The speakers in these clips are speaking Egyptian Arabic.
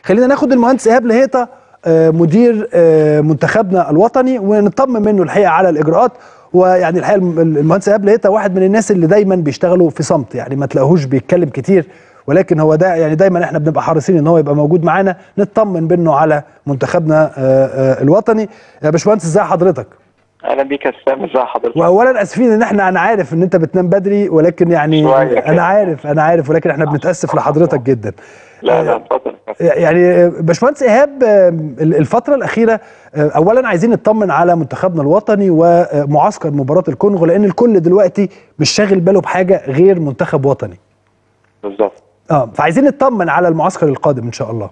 خلينا ناخد المهندس ايهاب لهيطه آه، مدير آه، منتخبنا الوطني ونطمن منه الحقيقه على الاجراءات ويعني الحقيقه الم- المهندس ايهاب لهيطه واحد من الناس اللي دايما بيشتغلوا في صمت يعني ما تلاقوهوش بيتكلم كتير ولكن هو ده يعني دايما احنا بنبقى حريصين ان هو يبقى موجود معانا نطمن منه على منتخبنا آه، آه، الوطني يا باشمهندس ازي حضرتك اهلا بيك يا اسلام ازي حضرتك واولا اسفين ان احنا انا عارف ان انت بتنام بدري ولكن يعني شوية كده. انا عارف انا عارف ولكن احنا بنتاسف لحضرتك جدا لا لا اتفضل يعني باشمهندس ايهاب الفتره الاخيره اولا عايزين نطمن على منتخبنا الوطني ومعسكر مباراه الكونغو لان الكل دلوقتي مش شاغل باله بحاجه غير منتخب وطني بالظبط اه فعايزين نطمن على المعسكر القادم ان شاء الله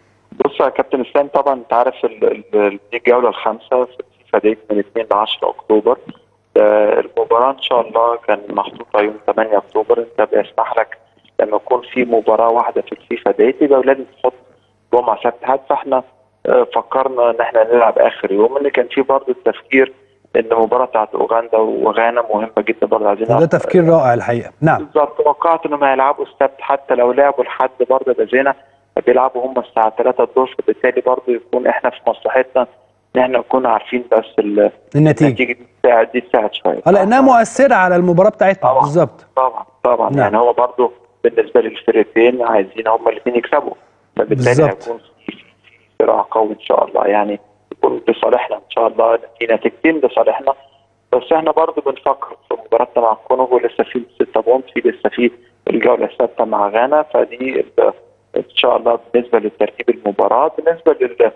بص يا كابتن اسلام طبعا انت عارف ال- ال- دي الجوله الخامسه في الفيفا ديت من 2 ل 10 اكتوبر آه، المباراه ان شاء الله كان محطوطه يوم 8 اكتوبر انت بيسمح لك لما يكون في مباراه واحده في الفيفا ديت يبقى لازم تحط جمعه سبت حد فاحنا آه، فكرنا ان احنا نلعب اخر يوم ان كان في برضه التفكير ان المباراه بتاعت اوغندا وغانا مهمه جدا برضه عايزين وده تفكير رائع الحقيقه نعم بالظبط توقعت انهم هيلعبوا السبت حتى لو لعبوا لحد برضه يبقى زينا بيلعبوا هم الساعه 3 الظهر فبالتالي برضه يكون احنا في مصلحتنا ان احنا نكون عارفين بس ال- النتيجه النتيجه دي تساعد دي تساعد شويه اه لانها مؤثره على المباراه بتاعتنا طبعا. بالظبط طبعا طبعا نعم. يعني هو برضه بالنسبه للفرقتين عايزين هم الاثنين يكسبوا فبالتالي بالظبط. هيكون في في صراع قوي ان شاء الله يعني يكون لصالحنا ان شاء الله في نتيجتين لصالحنا بس احنا برضه بنفكر في مباراتنا مع الكونغو لسه في 6 بونت في لسه في الجوله الثابته مع غانا فدي ال- ان شاء الله بالنسبه لترتيب المباراه بالنسبه لل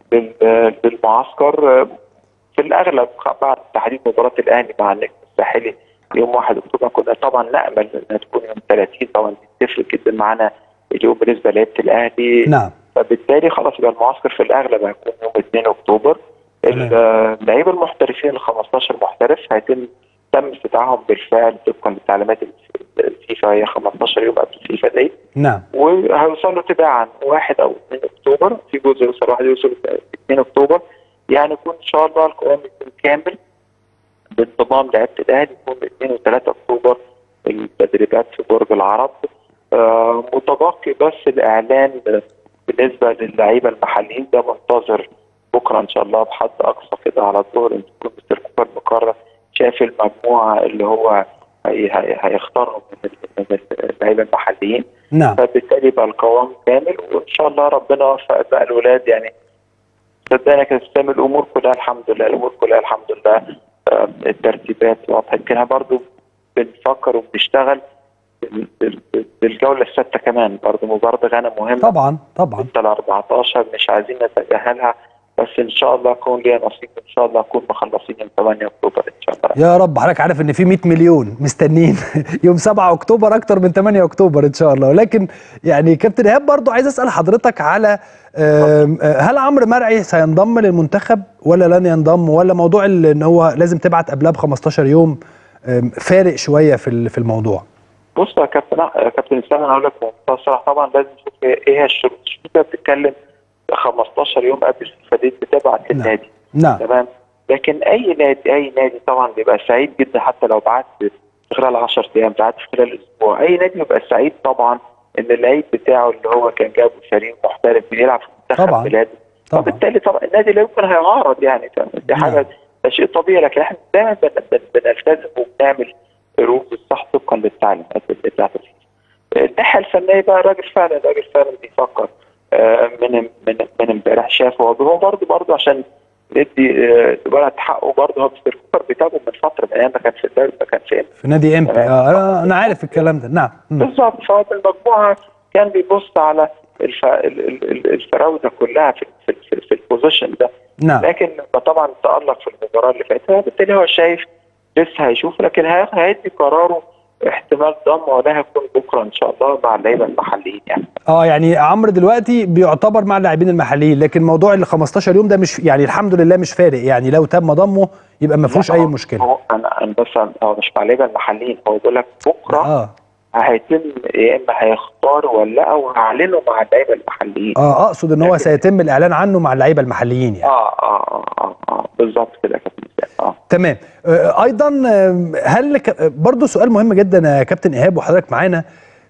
لل- للمعسكر آه، في الاغلب بعد تحديد مباراه الاهلي مع النجم الساحلي يوم 1 اكتوبر كنا طبعا نامل انها تكون يوم 30 طبعا دي تفرق جدا معانا اليوم بالنسبه لعيبه الاهلي نعم فبالتالي خلاص يبقى المعسكر في الاغلب هيكون يوم 2 اكتوبر تمام. اللعيبه المحترفين ال 15 محترف هيتم تم استدعائهم بالفعل طبقا لتعليمات الفيفا هي 15 يوم قبل الفيفا دي نعم وهيوصلوا تباعا 1 او 2 اكتوبر في جزء يوصل واحد يوصل 2 اكتوبر يعني يكون ان شاء الله القوام يكون كامل بانضمام لعيبه الاهلي يكون 2 و3 اكتوبر التدريبات في برج العرب آه متبقي بس الاعلان بالنسبه للعيبه المحليين ده منتظر بكره ان شاء الله بحد اقصى كده على الظهر ان تكون مستر كوبر مقرر شاف المجموعه اللي هو هي هي هيختارهم من ال- من اللعيبه المحليين نعم فبالتالي يبقى القوام كامل وان شاء الله ربنا يوفق بقى الولاد يعني صدقني كده تستلم الامور كلها الحمد لله الامور كلها الحمد لله آه، الترتيبات واضحه يمكن برضه بنفكر وبنشتغل بال- بال- بالجوله السادسه كمان برضه مباراه غانا مهمه طبعا طبعا 6 ل 14 مش عايزين نتجاهلها بس ان شاء الله يكون ليا نصيب ان شاء الله نكون مخلصين يوم 8 اكتوبر ان شاء الله يا رب حضرتك عارف ان في 100 مليون مستنين يوم 7 اكتوبر اكتر من 8 اكتوبر ان شاء الله ولكن يعني كابتن ايهاب برضو عايز اسال حضرتك على آم، آه، هل عمرو مرعي سينضم للمنتخب ولا لن ينضم ولا موضوع ال- ان هو لازم تبعت قبلها ب 15 يوم آم، فارق شويه في ال- في الموضوع بص يا كابتن يا كابتن اسلام انا هقول لك بمنتهى الصراحه طبعا لازم نشوف ايه هي الشروط الشروط انت بتتكلم 15 يوم قبل الفيفا دي بتبعت نعم. للنادي نعم تمام لكن اي نادي اي نادي طبعا بيبقى سعيد جدا حتى لو بعت في خلال 10 ايام بعت في خلال اسبوع اي نادي بيبقى سعيد طبعا ان اللعيب بتاعه اللي هو كان جابه فريق محترف بيلعب في منتخب طبعا. بلاده طبعا وبالتالي طبعا النادي لا يمكن هيعارض يعني فاهم؟ دي نعم. حاجه ده شيء طبيعي لكن احنا دايما بن- بن- بنلتزم وبنعمل روج الصح طبقا للتعليمات بتاعت الفيفا. الناحيه الفنيه بقى الراجل فعلا الراجل فعلا بيفكر آه، من من من امبارح شاف هو هو برضه برضه عشان ندي آه، الولد حقه برضه هو مستر كوبر بيتابعه من فتره من ايام ما كان في الدوري ما كان في في نادي امبي تمام. آه انا انا عارف الكلام ده نعم مم. بالظبط فهو المجموعه كان بيبص على الف... ال- ال- ال- الفراوده كلها في في, في, في البوزيشن ده نعم لكن لما طبعا تألق في المباراه اللي فاتت بالتالي هو شايف لسه هيشوف لكن هي- هيدي قراره احتمال ضم ولا هيكون بكره ان شاء الله مع اللعيبه المحليين يعني اه يعني عمرو دلوقتي بيعتبر مع اللاعبين المحليين لكن موضوع ال 15 يوم ده مش يعني الحمد لله مش فارق يعني لو تم ضمه يبقى ما فيهوش لا، اي هو- مشكله هو انا انا بس هو مش مع اللعيبه المحليين هو بيقول لك بكره اه هيتم يا اما هيختار ولا لا وهعلنه مع اللعيبه المحليين اه اقصد ان هو لكن- سيتم الاعلان عنه مع اللعيبه المحليين يعني اه اه اه اه, آه بالظبط كده يا كابتن اسلام اه تمام آه، ايضا آه، هل ك- برضو سؤال مهم جدا يا كابتن ايهاب وحضرتك معانا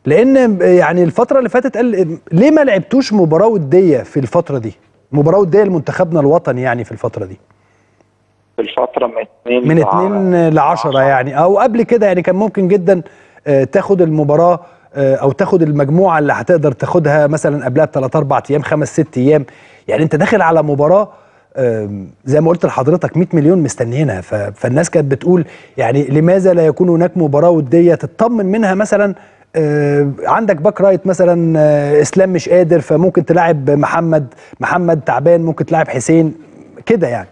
لان يعني الفتره اللي فاتت قال ليه ما لعبتوش مباراه وديه في الفتره دي مباراه وديه لمنتخبنا الوطني يعني في الفتره دي في الفتره من 2 من 2 ل 10 يعني او قبل كده يعني كان ممكن جدا آه، تاخد المباراه آه، او تاخد المجموعه اللي هتقدر تاخدها مثلا قبلها بثلاث اربع ايام خمس ست ايام يعني انت داخل على مباراه آم، زي ما قلت لحضرتك 100 مليون مستنيينها ف- فالناس كانت بتقول يعني لماذا لا يكون هناك مباراه وديه تطمن منها مثلا آه، عندك باك رايت مثلا آه، اسلام مش قادر فممكن تلاعب محمد محمد تعبان ممكن تلاعب حسين كده يعني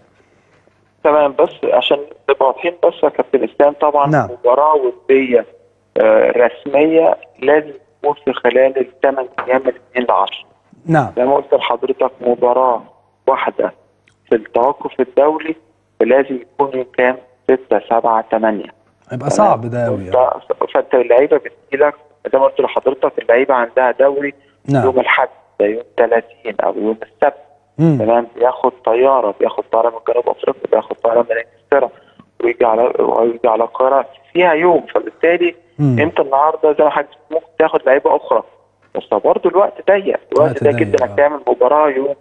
تمام بس عشان نبقى واضحين بس يا كابتن اسلام طبعا نعم. مباراه وديه آه، رسميه لازم تكون في خلال الثمان ايام من 2 ل 10 نعم زي ما قلت لحضرتك مباراه واحده في التوقف الدولي ولازم يكون يوم كام 6 7 8 هيبقى صعب ده قوي فانت اللعيبه بتجيلك زي ما قلت لحضرتك اللعيبه عندها دوري نعم. يوم الاحد ده يوم 30 او يوم السبت مم. تمام بياخد طياره بياخد طياره من جنوب افريقيا بياخد طياره من انجلترا ويجي على ويجي على القاهره فيها يوم فبالتالي مم. انت النهارده زي ما حضرتك ممكن تاخد لعيبه اخرى بس برضه الوقت ضيق الوقت الوقت ضيق ضيق، جدا آه. انك تعمل مباراه يوم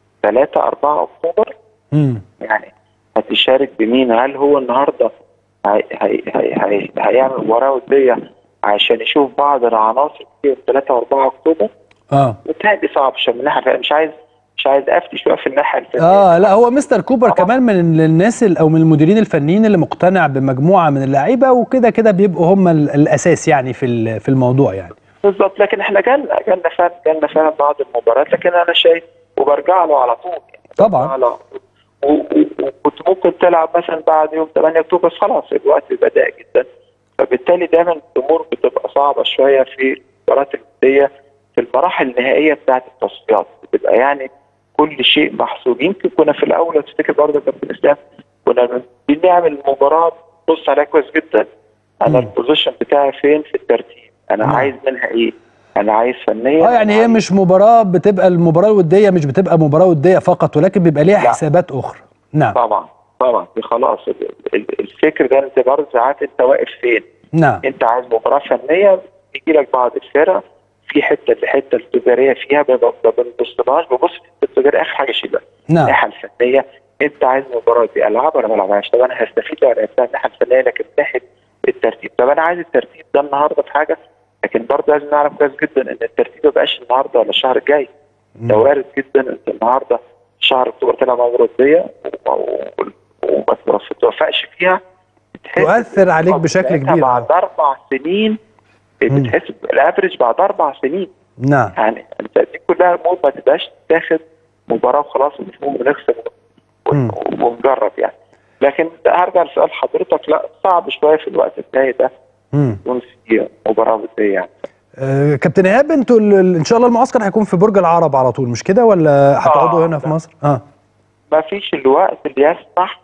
3 4 اكتوبر مم. يعني هتشارك بمين هل هو النهارده هي هي هي هي هيعمل مباراه وديه عشان يشوف بعض العناصر في 3 و4 اكتوبر اه وتهدي صعب عشان من الناحيه مش عايز مش عايز افتي شويه في الناحيه الفنيه اه لا هو مستر كوبر طبعا. كمان من الناس ال- او من المديرين الفنيين اللي مقتنع بمجموعه من اللعيبه وكده كده بيبقوا هم ال- الاساس يعني في ال- في الموضوع يعني بالظبط لكن احنا جالنا جالنا فعلا جالنا فعلا بعض المباريات لكن انا شايف وبرجع له على طول يعني طبعا على و- و- وكنت ممكن تلعب مثلا بعد يوم 8 اكتوبر بس خلاص الوقت بيبقى ضيق جدا فبالتالي دايما الامور بتبقى صعبه شويه في المباريات الوديه في المراحل النهائيه بتاعه التصفيات بتبقى يعني كل شيء محسوب يمكن كنا في الاول لو تفتكر برضه يا كابتن اسلام كنا بنعمل مباراه بص عليها كويس جدا انا مم. البوزيشن بتاعي فين في الترتيب انا نعم. عايز منها ايه انا عايز فنيا اه يعني أنا هي عايز- مش مباراه بتبقى المباراه الوديه مش بتبقى مباراه وديه فقط ولكن بيبقى ليها لا. حسابات اخرى نعم طبعا طبعا دي خلاص ال- ال- الفكر ده انت برضه ساعات انت واقف فين نعم انت عايز مباراه فنيه بيجي لك بعض الفرق في حته الحته التجاريه فيها ما ب- ما بنبصلهاش ببص في الحته التجاريه اخر حاجه شيلها نعم الناحيه الفنيه انت عايز مباراه دي العب ولا ما العبهاش طب انا هستفيد لو لعبتها الناحيه الفنيه لكن من ناحيه الترتيب طب انا عايز الترتيب ده النهارده في حاجه لكن برضه لازم نعرف كويس جدا ان الترتيب ما بقاش النهارده ولا الشهر الجاي ده مم. وارد جدا انت النهارده شهر اكتوبر تلعب مباراه وديه و- و- وما تتوفقش فيها بتحس تؤثر عليك بشكل ساعتها كبير. بعد اربع سنين مم. بتحس الافرج بعد اربع سنين نعم يعني انت دي كلها امور ما تبقاش تاخد مباراه وخلاص المفروض بنكسب مم. ون- ونجرب يعني لكن هرجع لسؤال حضرتك لا صعب شويه في الوقت الجاي ده مم. يكون في مباراه وديه يعني آه كابتن ايهاب انتوا ال- ال- ان شاء الله المعسكر هيكون في برج العرب على طول مش كده ولا هتقعدوا آه، هنا في لا. مصر اه ما فيش الوقت اللي يسمح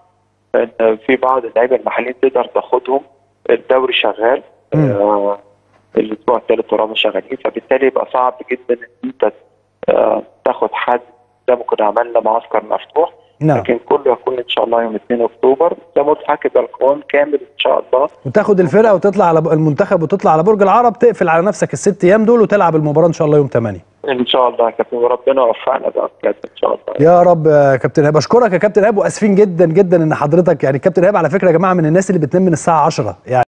ان في بعض اللعيبه المحليين تقدر تاخدهم الدوري شغال مم. آه الاسبوع الثالث والرابع شغالين فبالتالي يبقى صعب جدا ان انت آه تاخد حد زي ما كنا عملنا معسكر مفتوح نعم لكن كله يكون ان شاء الله يوم 2 اكتوبر زي ما قلت لحضرتك يبقى القوام كامل ان شاء الله وتاخد الفرقه وتطلع على ب- المنتخب وتطلع على برج العرب تقفل على نفسك الست ايام دول وتلعب المباراه ان شاء الله يوم 8 ان شاء الله يا كابتن وربنا يوفقنا بقى بجد ان شاء الله يا رب يا كابتن ايهاب اشكرك يا كابتن ايهاب واسفين جدا جدا ان حضرتك يعني كابتن ايهاب على فكره يا جماعه من الناس اللي بتنام من الساعه 10 يعني